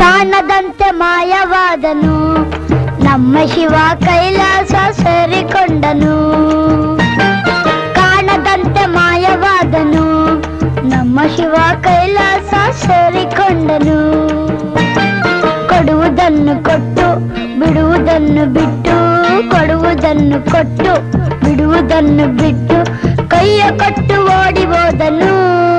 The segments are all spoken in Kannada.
ಕಾಣದಂತೆ ಮಾಯವಾದನು ನಮ್ಮ ಶಿವ ಕೈಲಾಸ ಸೇರಿಕೊಂಡನು ಕಾಣದಂತೆ ಮಾಯವಾದನು ನಮ್ಮ ಶಿವ ಕೈಲಾಸ ಸೇರಿಕೊಂಡನು ಕೊಡುವುದನ್ನು ಕೊಟ್ಟು ಬಿಡುವುದನ್ನು ಬಿಟ್ಟು ಕೊಡುವುದನ್ನು ಕೊಟ್ಟು ಬಿಡುವುದನ್ನು ಬಿಟ್ಟು ಕೈಯ ಕೊಟ್ಟು ಓಡಿ ಹೋದನು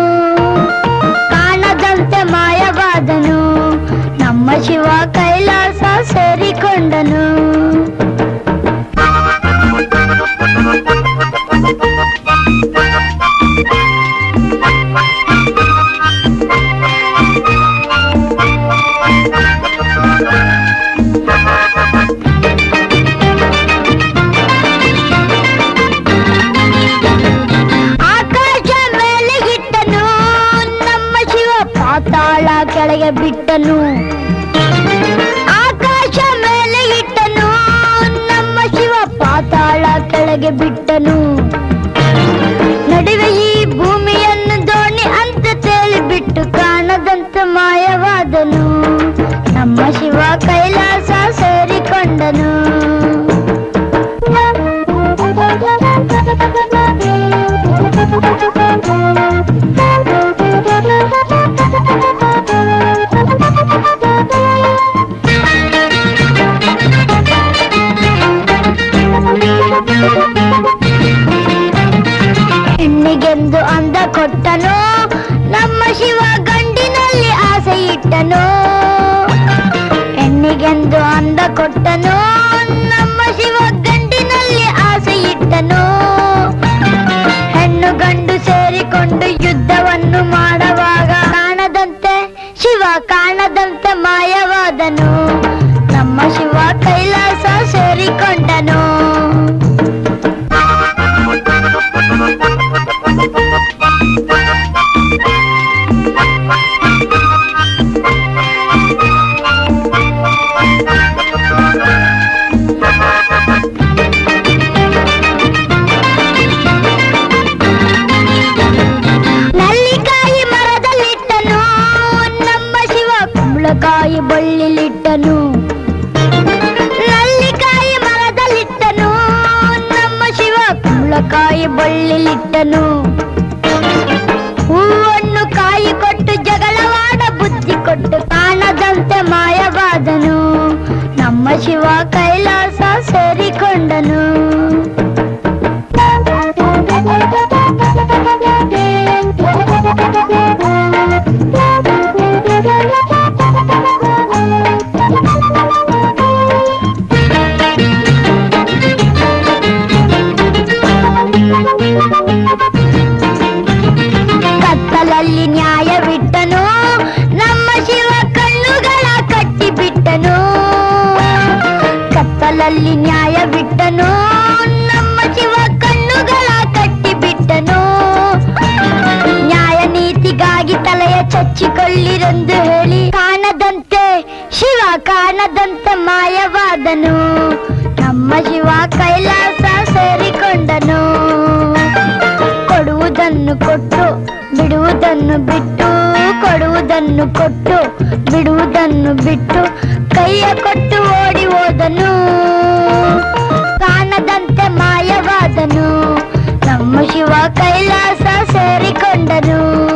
ಕಾಣದಂತೆ ಮಾಯವಾದನು ನಮ್ಮ ಶಿವ ಕೈಲಾಸ ಸೇರಿಕೊಂಡನು ಆಕಾಶ ಮೇಲೆ ಇಟ್ಟನು ನಮ್ಮ ಶಿವ ಪಾತಾಳ ಕೆಳಗೆ ಬಿಟ್ಟನು ಆಕಾಶ ಮೇಲೆ ಇಟ್ಟನು ನಮ್ಮ ಶಿವ ಪಾತಾಳ ಕೆಳಗೆ ಬಿಟ್ಟನು ನಡುವೆ ಈ ಭೂಮಿಯನ್ನು ದೋಣಿ ಅಂತ ತೇಲಿಬಿಟ್ಟು ಕಾಣದಂತೆ ಮಾಯವಾದನು ನಮ್ಮ ಶಿವ ಕೈಲಾಸ ಸೇರಿಕೊಂಡನು ಹೆಣ್ಣಿಗೆಂದು ಅಂದ ಕೊಟ್ಟನು ನಮ್ಮ ಶಿವ ಗಂಡಿನಲ್ಲಿ ಆಸೆ ಇಟ್ಟನು ಹೆಣ್ಣಿಗೆಂದು ಅಂದ ಕೊಟ್ಟನು ನಮ್ಮ ಶಿವ ಗಂಡಿನಲ್ಲಿ ಆಸೆ ಇಟ್ಟನು ಹೆಣ್ಣು ಗಂಡು ಸೇರಿಕೊಂಡು ಯುದ್ಧವನ್ನು ಮಾಡುವಾಗ ಕಾಣದಂತೆ ಶಿವ ಕಾಣದಂತೆ ಮಾಯವಾದನು ನಮ್ಮ ಶಿವ ಕೈಲಾಸ ಸೇರಿಕೊಂಡನು ನಲ್ಲಿಕಾಯಿ ಮರದಲ್ಲಿಟ್ಟನು ನಮ್ಮ ಶಿವ ಕುಂಬಳಕಾಯಿ ಬಳ್ಳಿಲಿಟ್ಟನು ನಲ್ಲಿಕಾಯಿ ಮರದಲ್ಲಿಟ್ಟನು ನಮ್ಮ ಶಿವ ಕುಂಬಳಕಾಯಿ ಬಳ್ಳಿಲಿಟ್ಟನು ಹೂವನ್ನು ಕಾಯಿ ಕೊಟ್ಟು ಜಗಳವಾಡ ಬುದ್ಧಿ ಕೊಟ್ಟು ಕಾಣದಂತೆ ಮಾಯವಾದನು ನಮ್ಮ ಶಿವ ಕೈಲಾಸ ಸೇರಿಕೊಂಡನು ಕತ್ತಲಲ್ಲಿ ನ್ಯಾಯವಿಟ್ಟನು ನಮ್ಮ ಶಿವ ಕಣ್ಣುಗಳ ಕಟ್ಟಿಬಿಟ್ಟನು ಕತ್ತಲಲ್ಲಿ ನ್ಯಾಯವಿಟ್ಟನು ನಮ್ಮ ಶಿವ ಕಣ್ಣುಗಳ ಕಟ್ಟಿಬಿಟ್ಟನು ನ್ಯಾಯ ನೀತಿಗಾಗಿ ತಲೆಯ ಚಚ್ಚಿಕೊಳ್ಳಿರೆಂದು ಹೇಳಿ ಕಾಣದಂತೆ ಶಿವ ಕಾಣದಂತೆ ಮಾಯವಾದನು ನಮ್ಮ ಶಿವ ಕೈಲಾಸ ಸೇರಿಕೊಂಡನು ಕೊಡುವುದನ್ನು ಕೊಟ್ಟು ಬಿಡುವುದನ್ನು ಬಿಟ್ಟು ಕೊಡುವುದನ್ನು ಕೊಟ್ಟು ಬಿಡುವುದನ್ನು ಬಿಟ್ಟು ಕೈಯ ಕೊಟ್ಟು ಓಡಿ ಹೋದನು ಕಾಣದಂತೆ ಮಾಯವಾದನು ನಮ್ಮ ಶಿವ ಕೈಲಾಸ ಸೇರಿಕೊಂಡನು